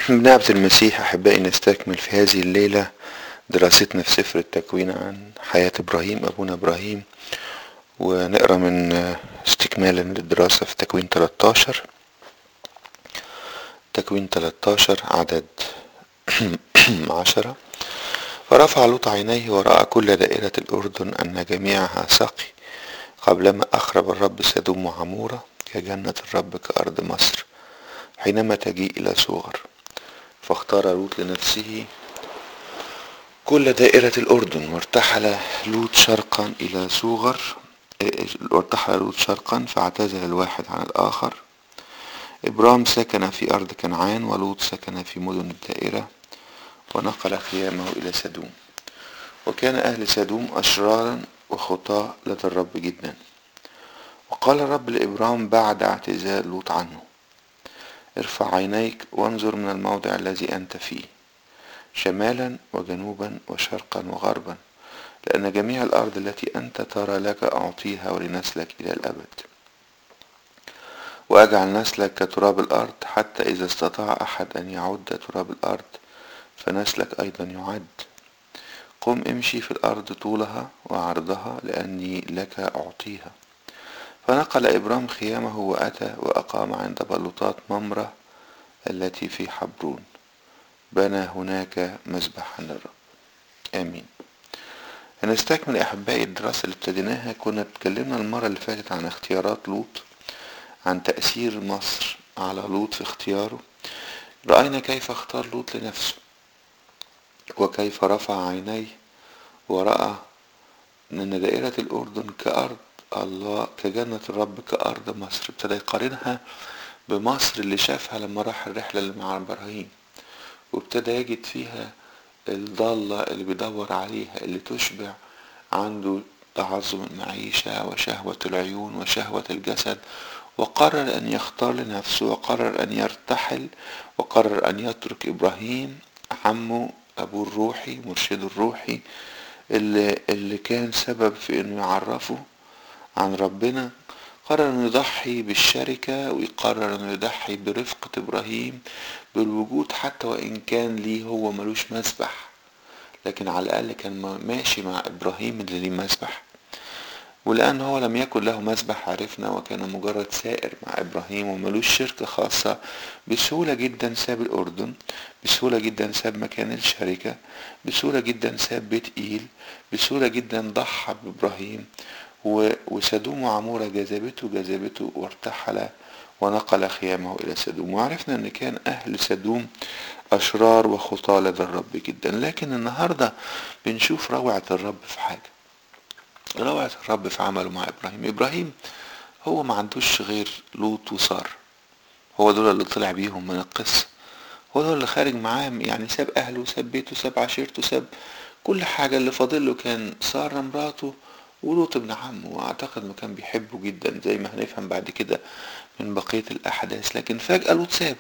بنعمة المسيح أحبائي نستكمل في هذه الليلة دراستنا في سفر التكوين عن حياة إبراهيم أبونا إبراهيم ونقرأ من استكمالا للدراسة في تكوين 13 تكوين 13 عدد عشرة فرفع لوط عينيه ورأى كل دائرة الأردن أن جميعها سقي قبلما أخرب الرب سدوم وعمورة كجنة الرب كأرض مصر حينما تجيء إلى صغر فاختار لوط لنفسه كل دائرة الأردن وارتحل لوط شرقا إلى صغر وارتحل لوط شرقا فاعتزل الواحد عن الآخر إبرام سكن في أرض كنعان ولوط سكن في مدن الدائرة ونقل خيامه إلى سدوم وكان أهل سدوم أشرارا وخطاة لدى الرب جدا وقال الرب لإبرام بعد اعتزال لوط عنه ارفع عينيك وانظر من الموضع الذي أنت فيه شمالا وجنوبا وشرقا وغربا لأن جميع الأرض التي أنت ترى لك أعطيها ولنسلك إلى الأبد وأجعل نسلك كتراب الأرض حتى إذا استطاع أحد أن يعد تراب الأرض فنسلك أيضا يعد قم امشي في الأرض طولها وعرضها لأني لك أعطيها فنقل إبرام خيامه وأتى وأقام عند بلوطات ممرة التي في حبرون بنى هناك مذبحا للرب آمين هنستكمل أحبائي الدراسة اللي ابتديناها كنا اتكلمنا المرة اللي فاتت عن اختيارات لوط عن تأثير مصر على لوط في اختياره رأينا كيف اختار لوط لنفسه وكيف رفع عينيه ورأى أن دائرة الأردن كأرض الله كجنة الرب كأرض مصر ابتدى يقارنها بمصر اللي شافها لما راح الرحلة اللي مع إبراهيم وابتدى يجد فيها الضالة اللي بيدور عليها اللي تشبع عنده تعظم المعيشة وشهوة العيون وشهوة الجسد وقرر أن يختار لنفسه وقرر أن يرتحل وقرر أن يترك إبراهيم عمه أبوه الروحي مرشده الروحي اللي, اللي كان سبب في أنه يعرفه عن ربنا قرر أنه يضحي بالشركة ويقرر أنه يضحي برفقة إبراهيم بالوجود حتى وإن كان ليه هو ملوش مسبح لكن على الأقل كان ماشي مع إبراهيم اللي ليه مسبح ولأن هو لم يكن له مسبح عرفنا وكان مجرد سائر مع إبراهيم وملوش شركة خاصة بسهولة جدا ساب الأردن بسهولة جدا ساب مكان الشركة بسهولة جدا ساب بيت إيل بسهولة جدا ضحى بإبراهيم وسدوم وعمورة جذبته جذبته وارتحل ونقل خيامه إلى سدوم وعرفنا أن كان أهل سدوم أشرار وخطاة لدى الرب جدا لكن النهاردة بنشوف روعة الرب في حاجة روعة الرب في عمله مع إبراهيم إبراهيم هو ما عندوش غير لوط وسار هو دول اللي طلع بيهم من القصة هو دول اللي خارج معاه يعني ساب أهله ساب بيته ساب عشيرته ساب كل حاجة اللي فاضل له كان سارة مراته ولوط ابن عمه واعتقد انه كان بيحبه جدا زي ما هنفهم بعد كده من بقية الأحداث لكن فجأة لوط سابه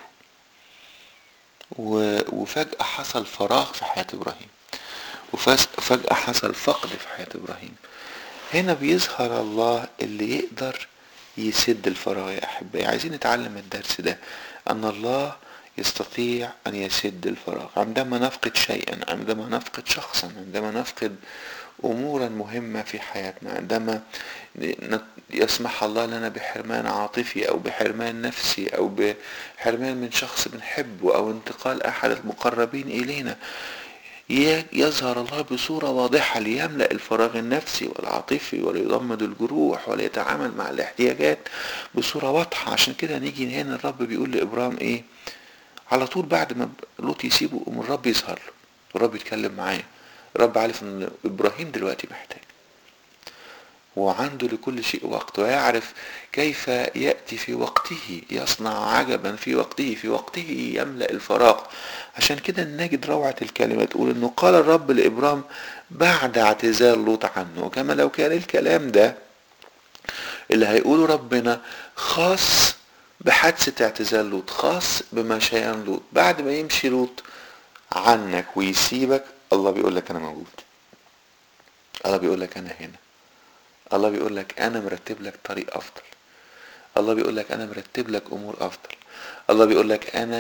وفجأة حصل فراغ في حياة إبراهيم وفجأة حصل فقد في حياة إبراهيم هنا بيظهر الله اللي يقدر يسد الفراغ يا أحبائي عايزين نتعلم الدرس ده أن الله يستطيع أن يسد الفراغ عندما نفقد شيئا عندما نفقد شخصا عندما نفقد أمورا مهمة في حياتنا عندما يسمح الله لنا بحرمان عاطفي أو بحرمان نفسي أو بحرمان من شخص بنحبه أو انتقال أحد المقربين إلينا يظهر الله بصورة واضحة ليملأ الفراغ النفسي والعاطفي وليضمد الجروح وليتعامل مع الاحتياجات بصورة واضحة عشان كده نيجي هنا الرب بيقول لإبرام إيه على طول بعد ما لوط يسيبه قوم الرب يظهر له الرب يتكلم معاه الرب عارف ان ابراهيم دلوقتي محتاج وعنده لكل شيء وقت ويعرف كيف يأتي في وقته يصنع عجبا في وقته في وقته يملأ الفراغ عشان كده نجد روعة الكلمة تقول انه قال الرب لإبرام بعد اعتزال لوط عنه كما لو كان الكلام ده اللي هيقوله ربنا خاص بحادثة اعتزال لوط خاص بمشيان لوط بعد ما يمشي لوط عنك ويسيبك الله بيقول لك انا موجود الله بيقول لك انا هنا الله بيقول لك انا مرتب لك طريق افضل الله بيقول لك انا مرتب لك امور افضل الله بيقول لك انا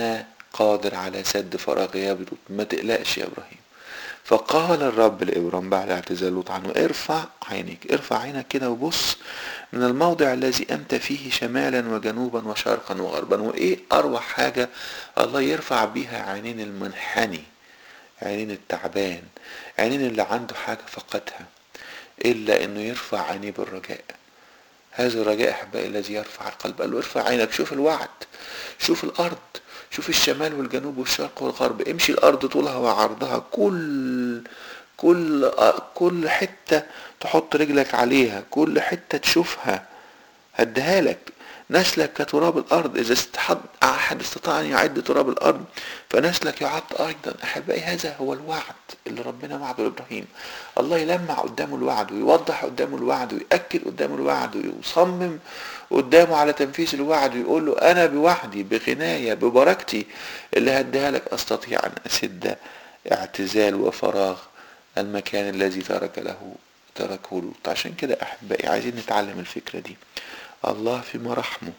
قادر على سد فراغ غياب لوط ما تقلقش يا ابراهيم فقال الرب لابراهيم بعد اعتزال لوط عنه ارفع عينيك ارفع عينك كده وبص من الموضع الذي انت فيه شمالا وجنوبا وشرقا وغربا وايه اروع حاجه الله يرفع بيها عينين المنحني عينين التعبان عينين اللي عنده حاجه فقدها الا انه يرفع عينيه بالرجاء هذا الرجاء احبائي الذي يرفع القلب قال له ارفع عينك شوف الوعد شوف الارض شوف الشمال والجنوب والشرق والغرب امشي الارض طولها وعرضها كل كل كل حته تحط رجلك عليها كل حته تشوفها هديها لك نسلك كتراب الارض اذا استحد احد استطاع ان يعد تراب الارض فنسلك يعد ايضا احبائي هذا هو الوعد اللي ربنا وعده لابراهيم الله يلمع قدامه الوعد ويوضح قدامه الوعد ويأكد قدامه الوعد ويصمم قدامه على تنفيذ الوعد ويقول له انا بوعدي بغناية ببركتي اللي هديها لك استطيع ان اسد اعتزال وفراغ المكان الذي ترك له تركه لوط عشان كده احبائي عايزين نتعلم الفكرة دي الله في مراحمه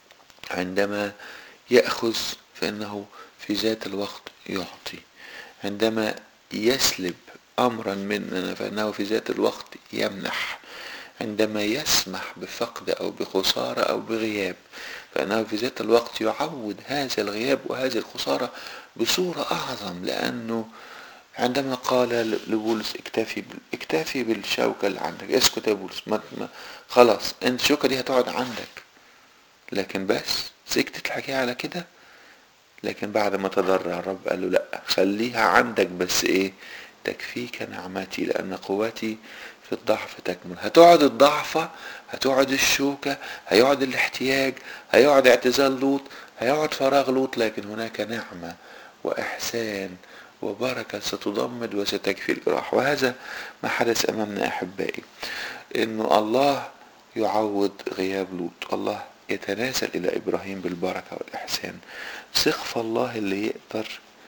عندما يأخذ فإنه في ذات الوقت يعطي عندما يسلب أمرا مننا فإنه في ذات الوقت يمنح عندما يسمح بفقد أو بخسارة أو بغياب فإنه في ذات الوقت يعوض هذا الغياب وهذه الخسارة بصورة أعظم لأنه عندما قال لبولس اكتفي اكتفي بالشوكة اللي عندك اسكت يا بولس ما ما خلاص انت الشوكة دي هتقعد عندك لكن بس سكتت الحكاية على كده لكن بعد ما تضرع الرب قال له لا خليها عندك بس ايه تكفيك نعمتي لان قوتي في الضعف تكمل هتقعد الضعفة هتقعد الشوكة هيقعد الاحتياج هيقعد اعتزال لوط هيقعد فراغ لوط لكن هناك نعمة واحسان وبركة ستضمد وستكفي الجراح وهذا ما حدث أمامنا أحبائي إنه الله يعوض غياب لوط الله يتنازل إلى إبراهيم بالبركة والإحسان ثق في الله اللي يقدر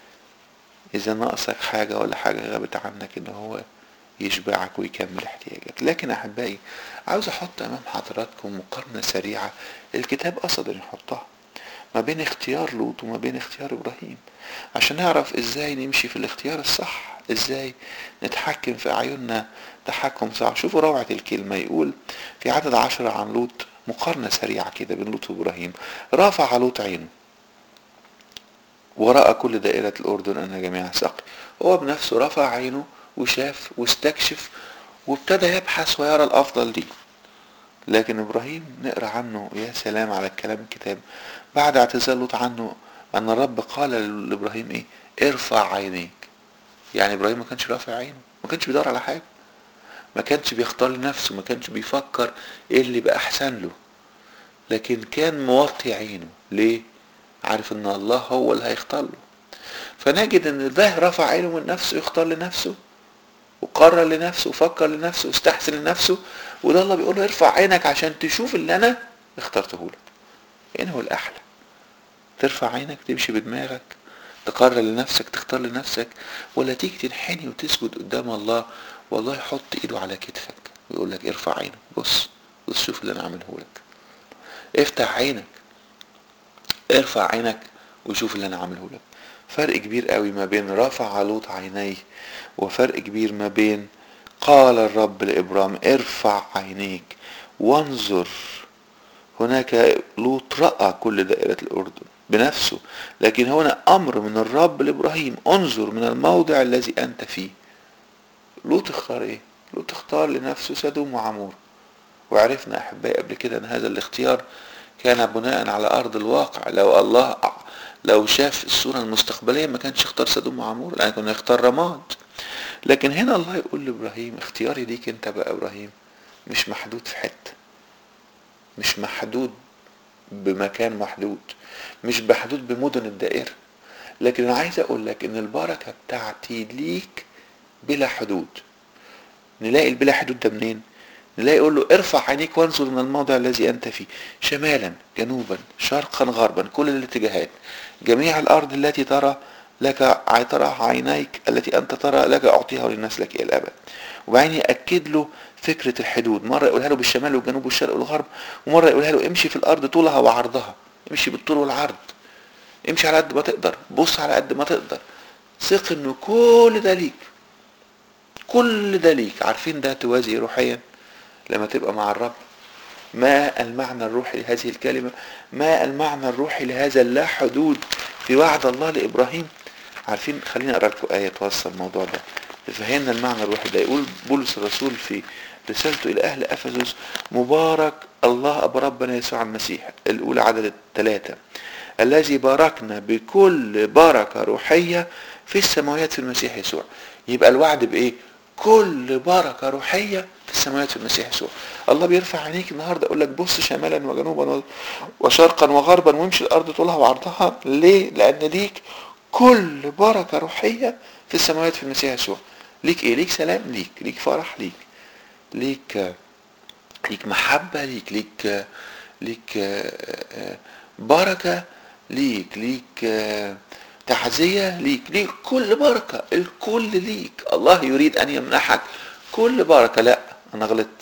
إذا ناقصك حاجة ولا حاجة غابت عنك إن هو يشبعك ويكمل احتياجك لكن أحبائي عاوز أحط أمام حضراتكم مقارنة سريعة الكتاب قصد أن يحطها ما بين اختيار لوط وما بين اختيار ابراهيم عشان نعرف ازاي نمشي في الاختيار الصح ازاي نتحكم في اعيننا تحكم صح شوفوا روعة الكلمة يقول في عدد عشرة عن لوط مقارنة سريعة كده بين لوط وابراهيم رفع لوط عينه ورأى كل دائرة الأردن أن جميعها سقي هو بنفسه رفع عينه وشاف واستكشف وابتدى يبحث ويرى الأفضل دي لكن ابراهيم نقرا عنه يا سلام على الكلام الكتاب بعد اعتزال لوط عنه ان الرب قال لابراهيم ايه ارفع عينيك يعني ابراهيم ما كانش رافع عينه ما كانش بيدور على حاجه ما كانش بيختار لنفسه ما كانش بيفكر ايه اللي بقى احسن له لكن كان موطي عينه ليه عارف ان الله هو اللي هيختار له فنجد ان ده رفع عينه من نفسه يختار لنفسه وقرر لنفسه وفكر لنفسه واستحسن لنفسه وده الله بيقول له ارفع عينك عشان تشوف اللي انا اخترته لك يعني هو الاحلى ترفع عينك تمشي بدماغك تقرر لنفسك تختار لنفسك ولا تيجي تنحني وتسجد قدام الله والله يحط ايده على كتفك ويقول لك ارفع عينك بص بص شوف اللي انا عامله لك افتح عينك ارفع عينك وشوف اللي انا عامله لك فرق كبير قوي ما بين رفع لوط عينيه وفرق كبير ما بين قال الرب لإبرام ارفع عينيك وانظر هناك لوط رأى كل دائرة الأردن بنفسه لكن هنا أمر من الرب لإبراهيم انظر من الموضع الذي أنت فيه لوط اختار ايه لوط اختار لنفسه سدوم وعمور وعرفنا أحبائي قبل كده أن هذا الاختيار كان بناء على أرض الواقع لو الله لو شاف الصورة المستقبلية ما كانش اختار سدوم وعمور لأن كان يختار رماد لكن هنا الله يقول لابراهيم اختياري ليك انت بقى ابراهيم مش محدود في حته مش محدود بمكان محدود مش محدود بمدن الدائره لكن انا عايز اقول لك ان البركه بتاعتي ليك بلا حدود نلاقي البلا حدود ده منين نلاقي يقول له ارفع عينيك وانظر من الموضع الذي انت فيه شمالا جنوبا شرقا غربا كل الاتجاهات جميع الارض التي ترى لك ترى عينيك التي انت ترى لك اعطيها لنسلك الى الابد وبعدين ياكد له فكره الحدود مره يقولها له بالشمال والجنوب والشرق والغرب ومره يقولها له امشي في الارض طولها وعرضها امشي بالطول والعرض امشي على قد ما تقدر بص على قد ما تقدر ثق انه كل ده ليك كل ده ليك عارفين ده توازي إيه روحيا لما تبقى مع الرب ما المعنى الروحي لهذه الكلمة ما المعنى الروحي لهذا اللا حدود في وعد الله لإبراهيم عارفين خليني أقرأ لكم آية توصل الموضوع ده تفهمنا المعنى الروحي ده يقول بولس الرسول في رسالته إلى أهل أفسس مبارك الله أبو ربنا يسوع المسيح الأولى عدد الثلاثة الذي باركنا بكل بركة روحية في السماوات في المسيح يسوع يبقى الوعد بإيه كل بركة روحية في السماوات في المسيح يسوع الله بيرفع عينيك النهاردة يقول لك بص شمالا وجنوبا وشرقا وغربا وامشي الأرض طولها وعرضها ليه لأن ليك كل بركة روحية في السماوات في المسيح يسوع ليك ايه ليك سلام ليك ليك فرح ليك ليك ليك محبة ليك ليك ليك بركة ليك ليك تعزية ليك ليك كل بركة الكل ليك الله يريد أن يمنحك كل بركة لا أنا غلطت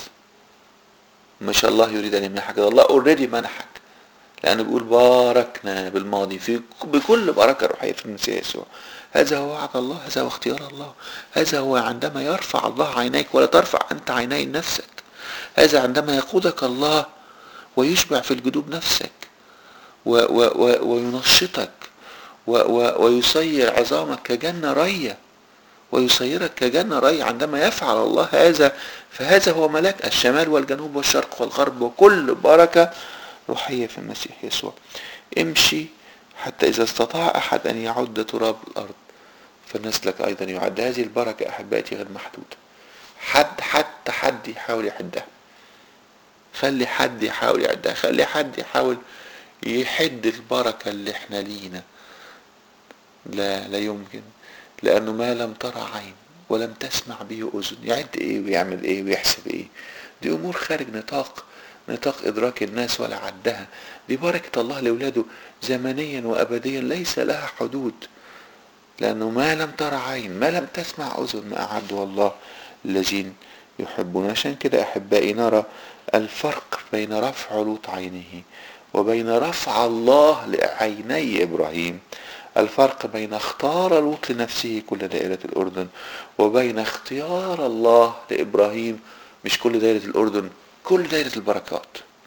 مش الله يريد أن يمنحك الله اوريدي منحك لأنه بيقول باركنا بالماضي في بكل بركة روحية في المسيح يسوع هذا هو وعد الله هذا هو اختيار الله هذا هو عندما يرفع الله عينيك ولا ترفع أنت عيني نفسك هذا عندما يقودك الله ويشبع في الجدوب نفسك و و و وينشطك و و ويصير عظامك كجنة رية ويصيرك كجنة رية عندما يفعل الله هذا فهذا هو ملاك الشمال والجنوب والشرق والغرب وكل بركة روحية في المسيح يسوع امشي حتى إذا استطاع أحد أن يعد تراب الأرض فنسلك أيضا يعد هذه البركة أحبائي غير محدودة حد حتى حد يحاول يحدها خلي حد يحاول يعدها خلي حد يحاول يحد البركة اللي احنا لينا لا لا يمكن لأنه ما لم ترى عين ولم تسمع به أذن يعد إيه ويعمل إيه ويحسب إيه دي أمور خارج نطاق نطاق إدراك الناس ولا عدها دي بركة الله لأولاده زمنيا وأبديا ليس لها حدود لأنه ما لم ترى عين ما لم تسمع أذن ما أعده الله الذين يحبون عشان كده أحبائي نرى الفرق بين رفع لوط عينه وبين رفع الله لعيني إبراهيم الفرق بين اختار لوط لنفسه كل دائرة الأردن وبين اختيار الله لإبراهيم مش كل دائرة الأردن كل دائرة البركات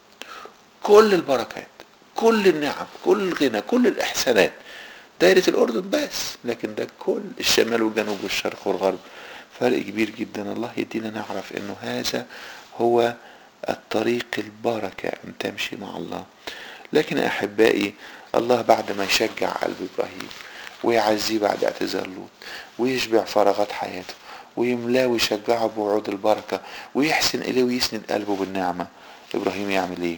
كل البركات كل النعم كل الغنى كل الإحسانات دائرة الأردن بس لكن ده كل الشمال والجنوب والشرق والغرب فرق كبير جدا الله يدينا نعرف انه هذا هو الطريق البركة ان تمشي مع الله لكن احبائي الله بعد ما يشجع قلب ابراهيم ويعزيه بعد اعتذار لوط ويشبع فراغات حياته ويملاه ويشجعه بوعود البركة ويحسن اليه ويسند قلبه بالنعمة ابراهيم يعمل ايه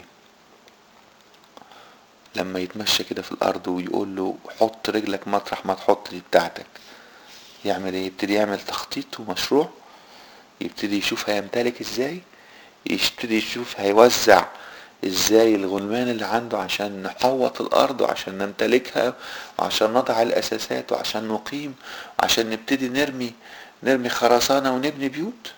لما يتمشى كده في الارض ويقول له حط رجلك مطرح ما تحط دي بتاعتك يعمل ايه يبتدي يعمل تخطيط ومشروع يبتدي يشوف هيمتلك ازاي يبتدي يشوف هيوزع ازاي الغلمان اللي عنده عشان نحوط الارض وعشان نمتلكها وعشان نضع الاساسات وعشان نقيم وعشان نبتدي نرمي نرمي خرسانة ونبني بيوت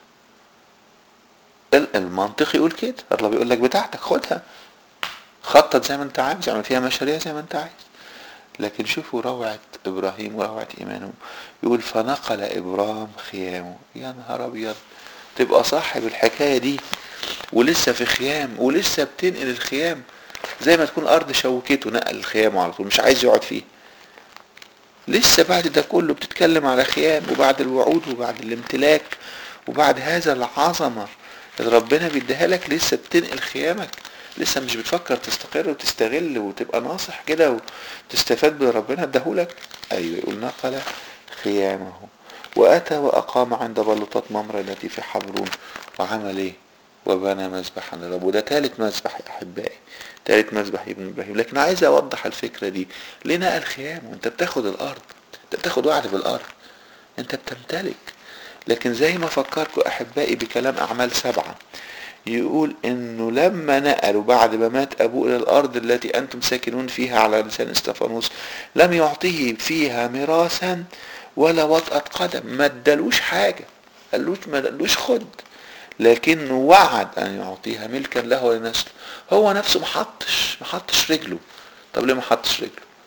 المنطق يقول كده الله بيقول لك بتاعتك خدها خطط زي ما انت عايز اعمل فيها مشاريع زي ما انت عايز لكن شوفوا روعة إبراهيم وروعة إيمانه يقول فنقل إبرام خيامه يا نهار أبيض تبقى صاحب الحكاية دي ولسه في خيام ولسه بتنقل الخيام زي ما تكون أرض شوكته نقل الخيام على طول مش عايز يقعد فيه لسه بعد ده كله بتتكلم على خيام وبعد الوعود وبعد الامتلاك وبعد هذا العظمة اللي ربنا بيديها لك لسه بتنقل خيامك لسه مش بتفكر تستقر وتستغل وتبقى ناصح كده وتستفاد باللي ربنا اداهولك ايوه يقول نقل خيامه واتى واقام عند بلوطات ممرة التي في حبرون وعمل ايه وبنى مذبحا للرب وده تالت مذبح يا احبائي تالت مذبح ابن ابراهيم لكن عايز اوضح الفكرة دي ليه نقل خيامه انت بتاخد الارض انت بتاخد وعد بالارض انت بتمتلك لكن زي ما فكركم احبائي بكلام اعمال سبعة يقول انه لما نقلوا بعد ما مات ابوه الى الارض التي انتم ساكنون فيها على لسان استفانوس لم يعطيه فيها ميراثا ولا وطأة قدم ما ادالوش حاجة قالوش ما قالوش خد لكنه وعد ان يعطيها ملكا له ولنسله هو نفسه ما حطش ما حطش رجله طب ليه ما حطش رجله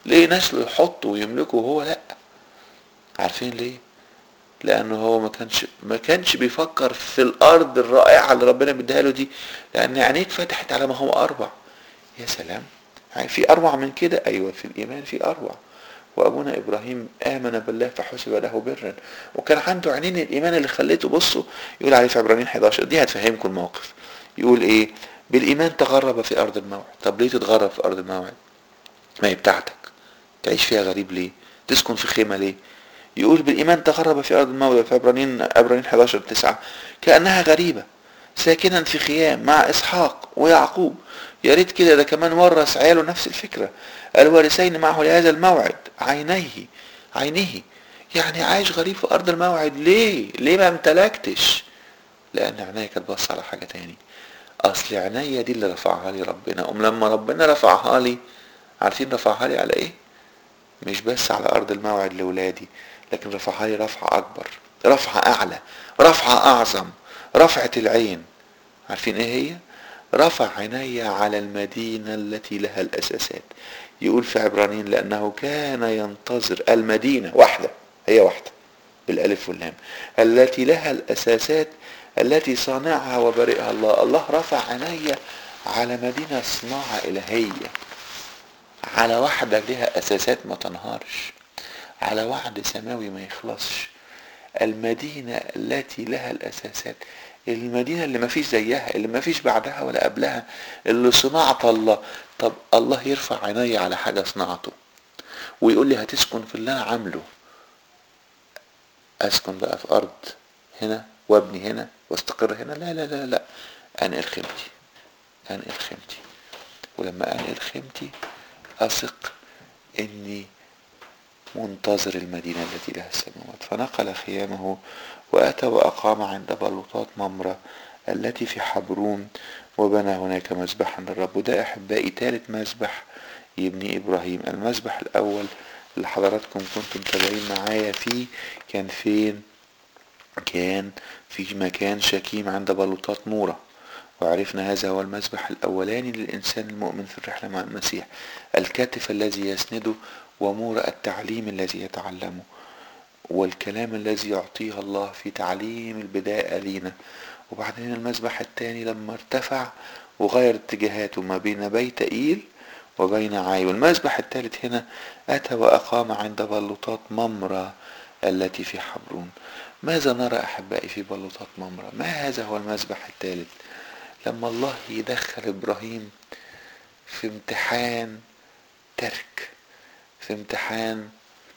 ليه نسله يحطه ويملكه وهو لا عارفين ليه لانه هو ما كانش ما كانش بيفكر في الارض الرائعه اللي ربنا مديها له دي لان عينيه اتفتحت على ما هو اروع يا سلام يعني في اروع من كده ايوه في الايمان في اروع وابونا ابراهيم امن بالله فحسب له برا وكان عنده عينين الايمان اللي خليته بصوا يقول عليه في عبرانيين 11 دي هتفهمكم الموقف يقول ايه بالايمان تغرب في ارض الموعد طب ليه تتغرب في ارض الموعد ما هي بتاعتك تعيش فيها غريب ليه تسكن في خيمه ليه يقول بالايمان تغرب في ارض الموعد في عبرانيين عبرانيين 11 9 كانها غريبه ساكنا في خيام مع اسحاق ويعقوب يا ريت كده ده كمان ورث عياله نفس الفكره الوارثين معه لهذا الموعد عينيه عينه يعني عايش غريب في ارض الموعد ليه ليه ما امتلكتش لان عينيا كانت باصه على حاجه تاني اصل عينيا دي اللي رفعها لي ربنا ام لما ربنا رفعها لي عارفين رفعها لي على ايه مش بس على ارض الموعد لاولادي لكن رفعها لي رفعه اكبر رفعه اعلى رفعه اعظم رفعه العين عارفين ايه هي رفع عيني على المدينة التي لها الأساسات يقول في عبرانيين لأنه كان ينتظر المدينة واحدة هي واحدة بالألف واللام التي لها الأساسات التي صانعها وبرئها الله الله رفع عيني على مدينة صناعة إلهية على واحدة لها أساسات ما تنهارش على وعد سماوي ما يخلصش المدينة التي لها الأساسات المدينة اللي ما فيش زيها اللي ما فيش بعدها ولا قبلها اللي صناعة الله طب الله يرفع عيني على حاجة صناعته ويقول لي هتسكن في اللي انا عامله اسكن بقى في ارض هنا وابني هنا واستقر هنا لا لا لا لا انقل خيمتي انقل خيمتي ولما انقل خيمتي اثق اني منتظر المدينة التي لها السماوات فنقل خيامه وأتى وأقام عند بلوطات ممرة التي في حبرون وبنى هناك مسبحا للرب وده أحبائي ثالث مسبح يبني إبراهيم المسبح الأول اللي حضراتكم كنتم متابعين معايا فيه كان فين كان في مكان شكيم عند بلوطات مورة وعرفنا هذا هو المسبح الأولاني للإنسان المؤمن في الرحلة مع المسيح الكتف الذي يسنده ومورة التعليم الذي يتعلمه والكلام الذي يعطيه الله في تعليم البداية لينا وبعدين المسبح الثاني لما ارتفع وغير اتجاهاته ما بين بيت إيل وبين عاي والمسبح الثالث هنا أتى وأقام عند بلوطات ممرة التي في حبرون ماذا نرى أحبائي في بلوطات ممرة ما هذا هو المسبح الثالث لما الله يدخل إبراهيم في امتحان ترك في امتحان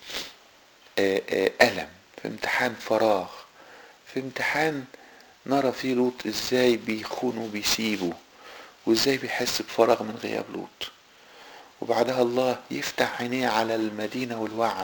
ألم في امتحان فراغ في امتحان نرى فيه لوط ازاي بيخون وبيسيبه وازاي بيحس بفراغ من غياب لوط وبعدها الله يفتح عينيه على المدينة والوعد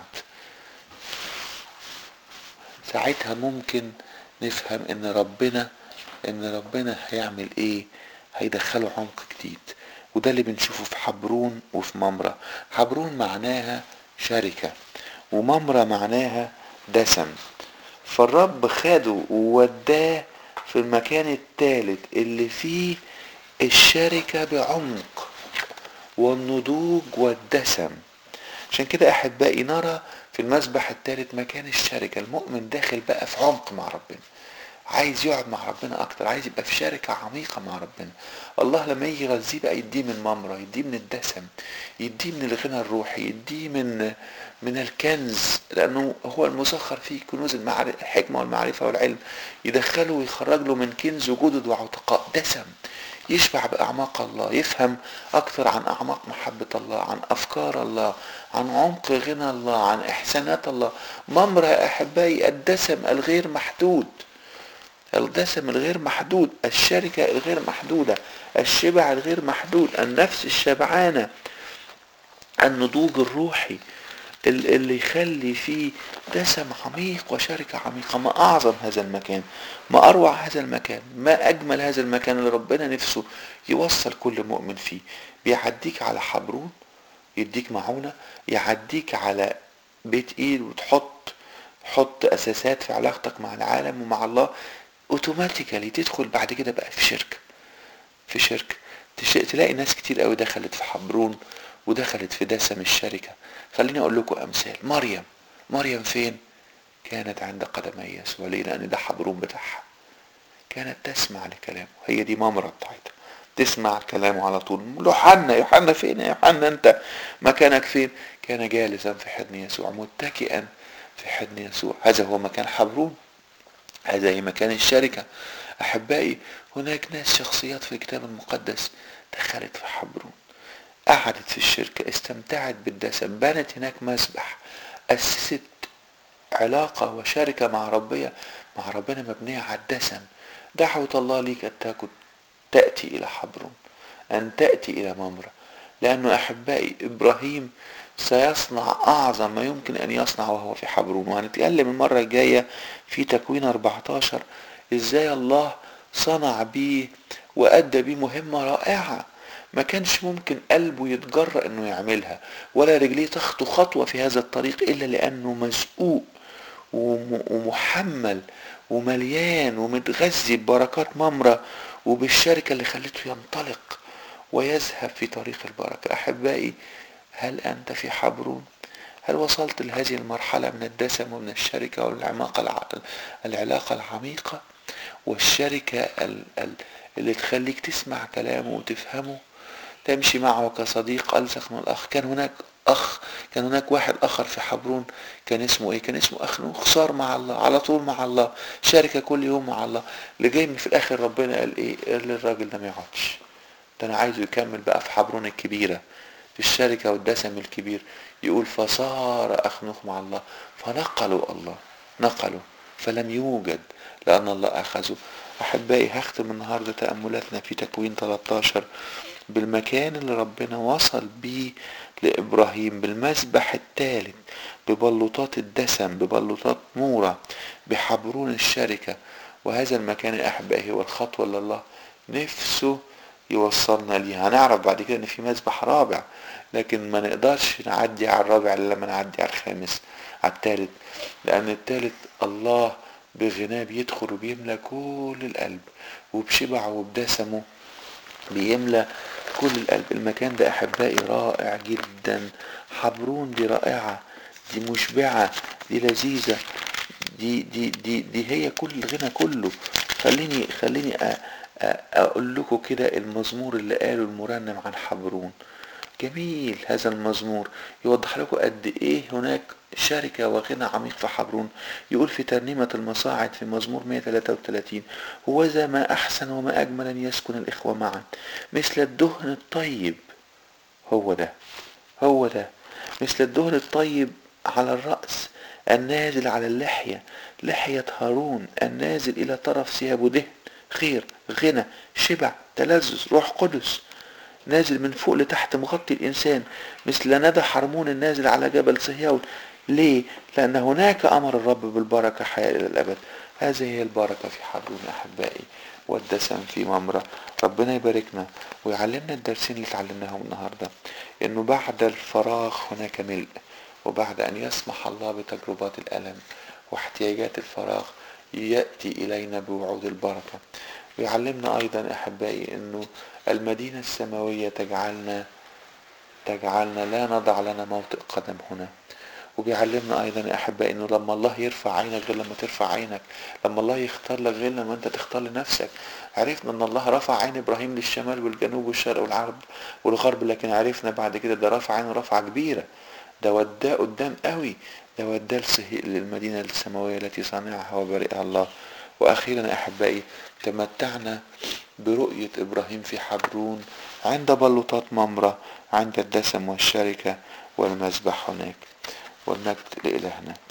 ساعتها ممكن نفهم ان ربنا ان ربنا هيعمل ايه هيدخله عمق جديد وده اللي بنشوفه في حبرون وفي ممرة حبرون معناها شركة وممرة معناها دسم فالرب خده ووداه في المكان الثالث اللي فيه الشركة بعمق والنضوج والدسم عشان كده احبائي نرى في المسبح الثالث مكان الشركة المؤمن داخل بقى في عمق مع ربنا عايز يقعد مع ربنا اكتر عايز يبقى في شركة عميقة مع ربنا الله لما يجي يغذيه بقى يديه من ممرة يديه من الدسم يديه من الغنى الروحي يديه من من الكنز لانه هو المسخر فيه كنوز المعرفة الحكمة والمعرفة والعلم يدخله ويخرج له من كنز وجدد وعتقاء دسم يشبع بأعماق الله يفهم أكثر عن أعماق محبة الله عن أفكار الله عن عمق غنى الله عن إحسانات الله ممر يا أحبائي الدسم الغير محدود الدسم الغير محدود الشركة الغير محدودة الشبع الغير محدود النفس الشبعانة النضوج الروحي اللي يخلي فيه دسم عميق وشركة عميقة ما أعظم هذا المكان ما أروع هذا المكان ما أجمل هذا المكان اللي ربنا نفسه يوصل كل مؤمن فيه بيعديك على حبرون يديك معونة يعديك على بيت إيل وتحط حط أساسات في علاقتك مع العالم ومع الله اوتوماتيكالي تدخل بعد كده بقى في شركة في شركة تلاقي ناس كتير قوي دخلت في حبرون ودخلت في دسم الشركة خليني اقول لكم امثال مريم مريم فين كانت عند قدمي يسوع ليه لان ده حبرون بتاعها كانت تسمع لكلامه هي دي ممرة بتاعتها تسمع كلامه على طول يوحنا يوحنا فين يا يوحنا انت مكانك فين كان جالسا في حضن يسوع متكئا في حضن يسوع هذا هو مكان حبرون هذا هي مكان الشركة أحبائي هناك ناس شخصيات في الكتاب المقدس دخلت في حبرون قعدت في الشركة استمتعت بالدسم بنت هناك مسبح أسست علاقة وشركة مع ربنا مع ربنا مبنية على الدسم دعوة الله ليك أن تكن تأتي إلى حبرون أن تأتي إلى ممرة لأنه أحبائي إبراهيم سيصنع أعظم ما يمكن أن يصنع وهو في حبرون وهنتكلم المرة الجاية في تكوين 14 إزاي الله صنع بيه وأدى بيه مهمة رائعة ما كانش ممكن قلبه يتجرأ انه يعملها ولا رجليه تخطو خطوة في هذا الطريق الا لانه مسؤوق ومحمل ومليان ومتغذي ببركات ممرة وبالشركة اللي خلته ينطلق ويذهب في طريق البركة أحبائي هل أنت في حبرون؟ هل وصلت لهذه المرحلة من الدسم ومن الشركة والعماقة العلاقة العميقة والشركة اللي تخليك تسمع كلامه وتفهمه تمشي معه كصديق ألصق من الأخ كان هناك أخ كان هناك واحد آخر في حبرون كان اسمه إيه كان اسمه أخ نوح صار مع الله على طول مع الله شاركة كل يوم مع الله اللي جاي في الآخر ربنا قال إيه قال للراجل ده ما يقعدش ده أنا عايزه يكمل بقى في حبرون الكبيرة في الشركة والدسم الكبير يقول فصار أخ نوح مع الله فنقلوا الله نقلوا فلم يوجد لأن الله أخذه أحبائي هختم النهاردة تأملاتنا في تكوين 13 بالمكان اللي ربنا وصل بيه لإبراهيم بالمسبح الثالث ببلوطات الدسم ببلوطات نورة بحبرون الشركة وهذا المكان يا أحبائي هو الخطوة اللي الله نفسه يوصلنا ليها هنعرف بعد كده ان في مسبح رابع لكن ما نقدرش نعدي على الرابع الا لما نعدي على الخامس على الثالث لان الثالث الله بغناه بيدخل وبيملى كل القلب وبشبعه وبدسمه بيملى كل القلب المكان ده احبائي رائع جدا حبرون دي رائعة دي مشبعة دي لذيذة دي دي دي دي هي كل الغنى كله خليني خليني اقول لكم كده المزمور اللي قاله المرنم عن حبرون جميل هذا المزمور يوضح لكم قد ايه هناك شركة وغنى عميق في حبرون يقول في ترنيمة المصاعد في مزمور 133 وذا ما أحسن وما أجمل أن يسكن الإخوة معا مثل الدهن الطيب هو ده هو ده مثل الدهن الطيب على الرأس النازل على اللحية لحية هارون النازل إلى طرف ثيابه دهن خير غنى شبع تلذذ روح قدس نازل من فوق لتحت مغطي الإنسان مثل ندى حرمون النازل على جبل صهيون ليه؟ لأن هناك أمر الرب بالبركة حياة إلى الأبد هذه هي البركة في حبرون أحبائي والدسم في ممرة ربنا يباركنا ويعلمنا الدرسين اللي اتعلمناهم النهاردة إنه بعد الفراغ هناك ملء وبعد أن يسمح الله بتجربات الألم واحتياجات الفراغ يأتي إلينا بوعود البركة ويعلمنا أيضا أحبائي أنه المدينة السماوية تجعلنا تجعلنا لا نضع لنا موطئ قدم هنا وبيعلمنا ايضا يا احبائي انه لما الله يرفع عينك غير لما ترفع عينك لما الله يختار لك غير لما انت تختار لنفسك عرفنا ان الله رفع عين ابراهيم للشمال والجنوب والشرق والعرب والغرب لكن عرفنا بعد كده ده رفع عينه رفعه كبيره ده وداه قدام قوي ده وداه للمدينه السماويه التي صنعها وبرئها الله واخيرا احبائي تمتعنا برؤيه ابراهيم في حبرون عند بلوطات ممره عند الدسم والشركه والمذبح هناك والمجد لإلهنا